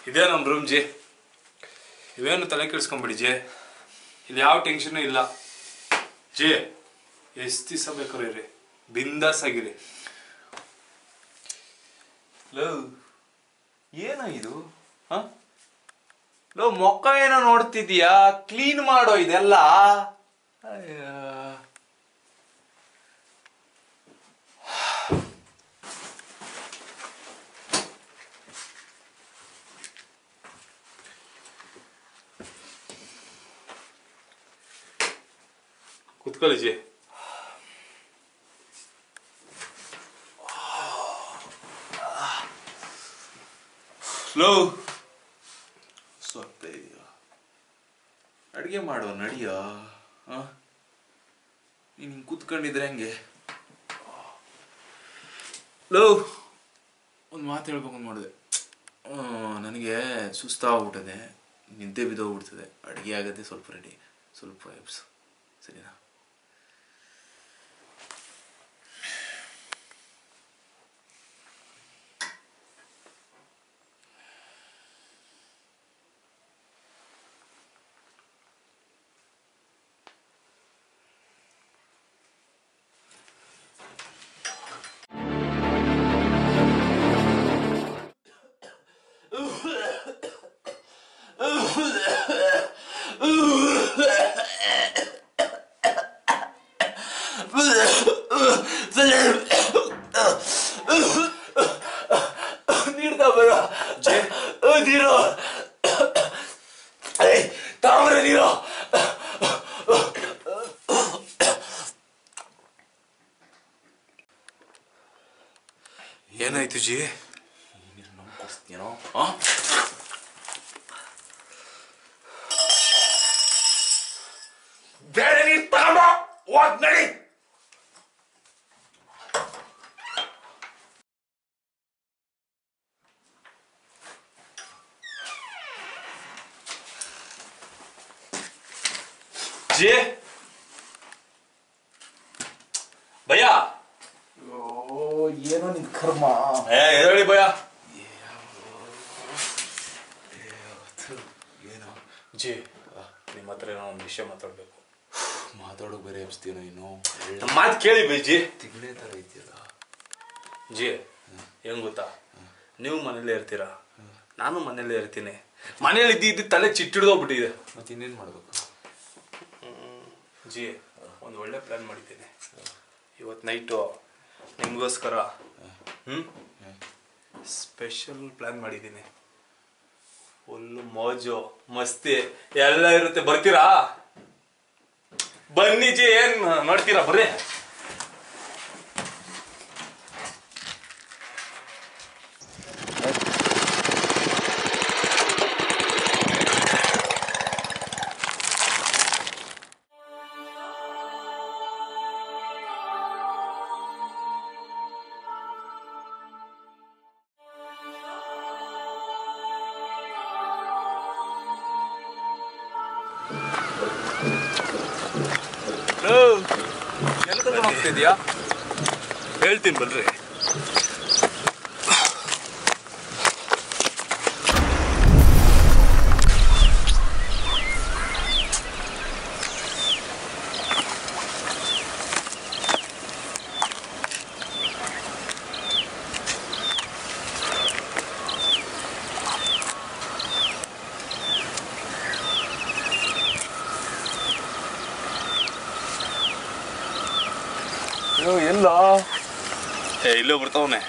ಇದೇ ನಮ್ಮ room G ಇವೇನು ತಲೆ ಕೆಡಿಸ್ಕೊಂಬಿಡಿ ಜಿ ಇಲ್ಲಿ ಯಾವ ಟೆನ್ಷನು ಇಲ್ಲ ಜಿ ಎಷ್ಟು ದಿವಸ ಬೇಕಾದ್ರೆ ಇರಿ ಬಿಂದಾಸ್ ಆಗಿರಿ ಲೋ ಏನೋ ಇದು ಹ ಲೋ ಮೊಕ್ಕ ಏನೋ ನೋಡ್ತಿದ್ಯಾ ಕ್ಲೀನ್ ಮಾಡೋ ಇದೆಲ್ಲ ಅಯ್ಯ. ಕುತ್ಕೊಳ್ಳಿ ಜಿ ಲೋ ಸೊತ್ತೆ ಇದೆಯಾ ಅಡುಗೆ ಮಾಡೋ ನಡಿಯೋ ಹ ನೀನು ಹಿಂಗೆ ಕೂತ್ಕೊಂಡಿದ್ರೆ ಹೆಂಗೆ ಲೋ ಒಂದು ಮಾತು ಹೇಳ್ಬೇಕು ಅಂತ ಮಾಡಿದೆ ನನಗೆ ಸುಸ್ತಾಗ್ಬಿಟ್ಟದೆ ನಿದ್ದೆ ಬಿದ್ದೋಗ್ಬಿಡ್ತದೆ ಅಡುಗೆ ಆಗದೆ ಸ್ವಲ್ಪ ರೆಡಿ ಸ್ವಲ್ಪ ಎಬ್ಸು ಸರಿನಾ ನೀಡ್ದ ಬರ ನೀರು ತಾಮ್ರ ನೀರು ಏನಾಯ್ತು ಜಿ ನೀರು ನಂಬಿಸ್ತೀನೋ ಬೇರೆ ನೀರು ತಗೊಂಬ ಹೋಗ್ ನಡಿ ಜಿ ಭಯ ಏನೋ ನಿನ್ ಕರ್ಮ ಏ ಎದಳಿ ಭಯ ಏನೋ ಜಿ ನಿಮ್ಮ ಹತ್ರ ಏನೋ ಒಂದು ವಿಷಯ ಮಾತಾಡ್ಬೇಕು ಮಾತಾಡೋ ಬೇರೆ ಎಬ್ಸ್ತೀನೋ ಇನ್ನು ನಮ್ಮ ಮಾತು ಕೇಳಿ ಬೈಜಿ ತಿಂಗಳೇ ಥರ ಇದೆಯಲ್ಲ ಜಿ ಹೆಂಗ್ ಗೊತ್ತಾ ನೀವು ಮನೇಲೇ ಇರ್ತೀರಾ ನಾನು ಮನೇಲೇ ಇರ್ತೀನಿ ಮನೇಲಿ ಇದ್ದು ಇದ್ದು ತಲೆ ಚಿಟ್ಟಿಡ್ದೋಗ್ಬಿಟ್ಟಿದೆ ಮತ್ತೆ ಇನ್ನೇನು ಮಾಡ್ಬೇಕು ಜಿ ಒಂದು ಒಳ್ಳೆ ಪ್ಲಾನ್ ಮಾಡಿದ್ದೀನಿ ಇವತ್ತು ನೈಟು ನಿಮಗೋಸ್ಕರ ಹ್ಞೂ ಸ್ಪೆಷಲ್ ಪ್ಲಾನ್ ಮಾಡಿದ್ದೀನಿ ಫುಲ್ಲು ಮೋಜು ಮಸ್ತಿ ಎಲ್ಲ ಇರುತ್ತೆ ಬರ್ತೀರಾ ಬನ್ನಿ ಜಿ ಏನ್ ಮಾಡ್ತೀರಾ ಬರ್ರಿ ಎಲ್ಲಿ ಕರ್ಕೊಂಡು ಹೋಗ್ತಿದ್ಯಾ ಹೇಳ್ತೀನಿ ಬನ್ರಿ ಎಲ್ಲ ಏ ಇಲ್ಲೇ ಬರ್ತಾವನೆ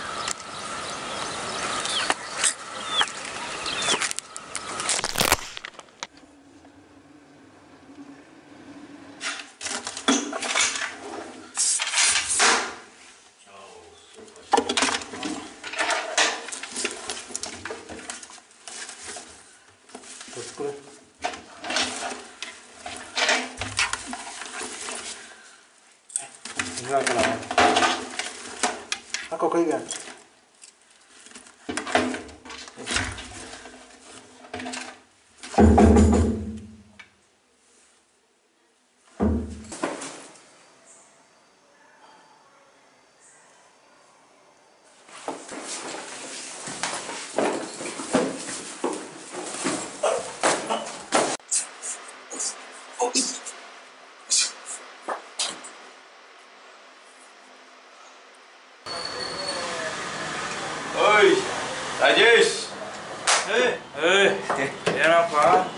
ಹಾಕೋ ಕೈಗೆ ರಾಜೇಶ್ ಏಯ್ ಏನಪ್ಪ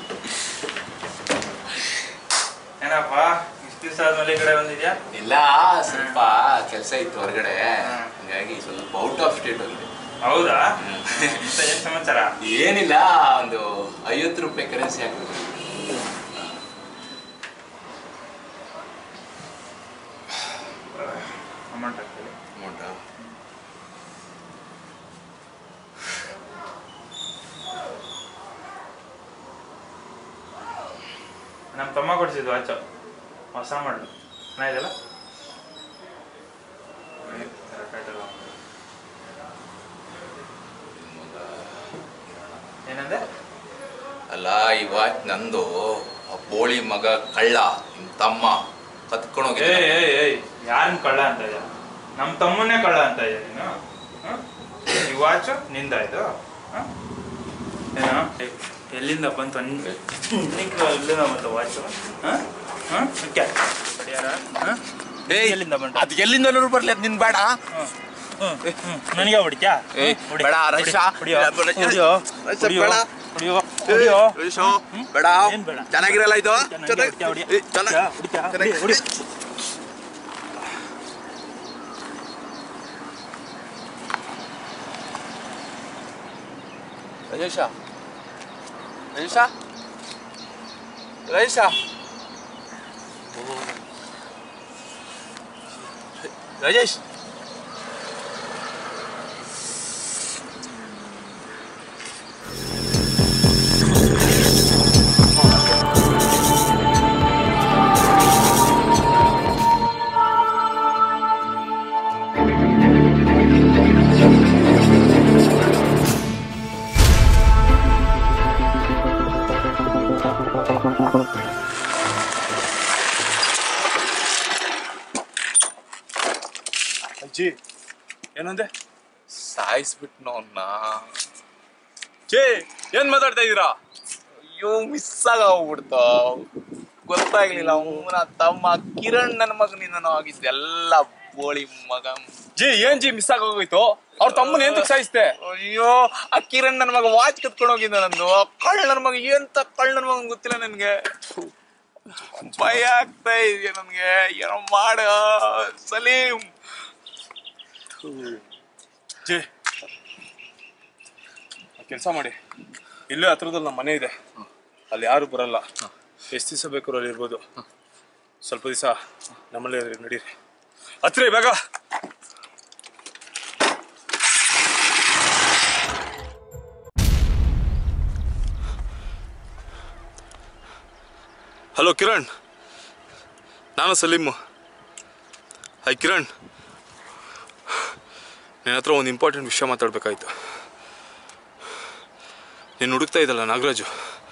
ಏನಪ್ಪ ಇಷ್ಟು ದಿವಸ ಆದ್ಮೇಲೆ ಈ ಕಡೆ ಬಂದಿದ್ಯಾ ಇಲ್ಲ ಸ್ವಲ್ಪ ಕೆಲಸ ಇತ್ತು ಹೊರಗಡೆ ಹಂಗಾಗಿ ಸ್ವಲ್ಪ ಔಟ್ ಆಫ್ ಸ್ಟೇಟ್ ಹೋಗಿದೆ ಹೌದಾ ಮತ್ತೆ ಏನ್ ಸಮಾಚಾರ ಏನಿಲ್ಲ ಒಂದು ಐವತ್ತು ರೂಪಾಯಿ ಕರೆನ್ಸಿ ಹಾಕ್ಬೇಕು ಅಮೌಂಟ್ ಹಾಕ್ತೀವಿ ಅಮೌಂಟಾ ನಮ್ಮ ತಮ್ಮ ಕೊಡ್ಸಿದ್ದು ವಾಚು ಹೊಸ ಮಾಡಲು ಚೆನ್ನಾಗಿದೆಯಲ್ಲ ಏನಂದೆ ಅಲ್ಲ ಈ ವಾಚ್ ನಂದು ಆ ಬೋಳಿ ಮಗ ಕಳ್ಳ ನಿಮ್ ತಮ್ಮ ಕತ್ಕೊಂಡು ಏಯ್ ಏಯ್ ಏಯ್ ಯಾರನ್ನ ಕಳ್ಳ ಅಂತ ಇದ್ಯಾ ನಮ್ಮ ತಮ್ಮನ್ನೇ ಕಳ್ಳ ಅಂತ ಇದ್ಯಾ ನೀನು ಹ? ಈ ವಾಚು ನಿಂದ ಇದು ಹ? ಏನೋ ಏ, ಎಲ್ಲಿಂದ ಬಂತು ನಿಂಗೆ ಎಲ್ಲಿಂದ ಬಂತು ವಾಚು ಎಲ್ಲಿಂದ ಬಂತು ಅದ್ ಎಲ್ಲಿಂದ ಬರ್ಲಿ ಅದ್ ನಿನ್ ಬೇಡ ನನಗೆ ಹೊಡಿತ್ಯಾ ಏಯ್, ಹೊಡಿ, ಬೇಡ, ಹೊಡಿ, ರಕ್ಷ. ಹೊಡಿಯೋ, ಬೇಡ, ಬೇಡ, ಹೊಡಿಯೋ, ರಕ್ಷ, ಹೊಡಿಯೋ, ಬೇಡ. ಹೊಡಿಯೋ, ಹೊಡಿಯೋ. ಬೇಡ ಏನ್ ಬೇಡ? ಚೆನ್ನಾಗಿರಲ್ಲ ಇದು ಚೆನ್ನಾಗಿ ಹೊಡಿತ್ಯಾ, ಹೊಡಿಯೋ. ಏ, ಚೆನ್ನಾಗ್- ಹೊಡಿತ್ಯಾ, ಚೆನ್ನಾಗಿ- ಹೊಡಿ, ಹೊಡಿ. ರಾಜೇಶ ರಾಜೇಶ ರಾಜೇಶ ರಾಜೇಶ್ ಅಜ್ಜಿ ಏನಂದೆ ಸಾಯಿಸ್ಬಿಟ್ನು ಅವನ್ನ ಜೇ ಏನ್ ಮಾತಾಡ್ತಾ ಇದೀರಾ ಅಯ್ಯೋ ಮಿಸ್ ಆಗೋಗ್ಬಿಡ್ತ ಗೊತ್ತಾಗ್ಲಿಲ್ಲ ಅವನ ತಮ್ಮ ಕಿರಣ್ ನನ್ನ ಮಗನಿಂದ ಆಗಿದ್ದೆಲ್ಲ ಬೋಳಿ ಮಗ ಜಿ ಏನ್ ಜಿ ಮಿಸ್ ಆಗೋಗೋಯ್ತು ಅವ್ರ ತಮ್ಮನ ಎಂತಕ್ ಸಾಯಿಸ್ತೆ ಅಯ್ಯೋ ಆ ಕಿರಣ್ ನನ್ನ ಮಗ ವಾಚ್ ಕತ್ಕೊಂಡು ಹೋಗಿದ್ದ ನಂದು ಕಳ್ಳ ನನ್ನ ಮಗ ಎಂತ ಕಳ್ಳ ನನ್ನ ಮಗನ್ ಗೊತ್ತಿಲ್ಲ ನನ್ಗೆ ಭಯ ಆಗ್ತಾ ಇದೆಯಾ ನನ್ಗೆ ಏನೋ ಮಾಡ ಸಲೀಂ ಜಿ ಕೆಲಸ ಮಾಡಿ ಇಲ್ಲೇ ಹತ್ರದಲ್ಲಿ ನಮ್ಮ ಮನೆ ಇದೆ ಅಲ್ಲಿ ಯಾರು ಬರಲ್ಲ ಎಷ್ಟು ದಿವಸ ಬೇಕಾದ್ರೂ ಅಲ್ಲಿ ಇರ್ಬೋದು ಸ್ವಲ್ಪ ದಿವಸ ನಮ್ಮಲ್ಲೇ ಇರಿ, ನಡೀರಿ ಹತ್ರ ಬೇಗ ಹಲೋ ಕಿರಣ್ ನಾನು ಸಲೀಮು ಹಾಯ್ ಕಿರಣ್ ನಿನ್ನ ಹತ್ರ ಒಂದು ಇಂಪಾರ್ಟೆಂಟ್ ವಿಷಯ ಮಾತಾಡಬೇಕಾಯ್ತು ನೀನು ಹುಡುಕ್ತಾ ಇದ್ದಲ್ಲ ನಾಗರಾಜು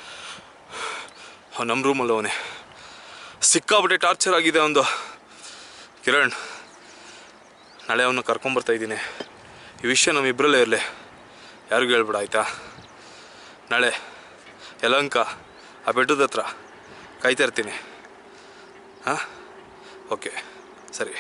ಅವ್ನು ನಮ್ಮ ರೂಮಲ್ಲಿ ಅವನೇ ಸಿಕ್ಕಾಬಿಟ್ಟೆ ಟಾರ್ಚರ್ ಆಗಿದೆ ಒಂದು ಕಿರಣ್ ನಾಳೆ ಅವನ್ನ ಕರ್ಕೊಂಬರ್ತಾ ಇದ್ದೀನಿ ಈ ವಿಷಯ ನಮ್ಮಿಬ್ಬರಲ್ಲೇ ಇರಲಿ ಯಾರಿಗೂ ಹೇಳ್ಬೇಡ ಆಯಿತಾ ನಾಳೆ ಯಲಂಕ ಆ ಬೆಟ್ಟದ ಹತ್ರ ಕಾಯ್ತಾ ಇರ್ತೀನಿ ಹಾಂ ಓಕೆ ಸರಿ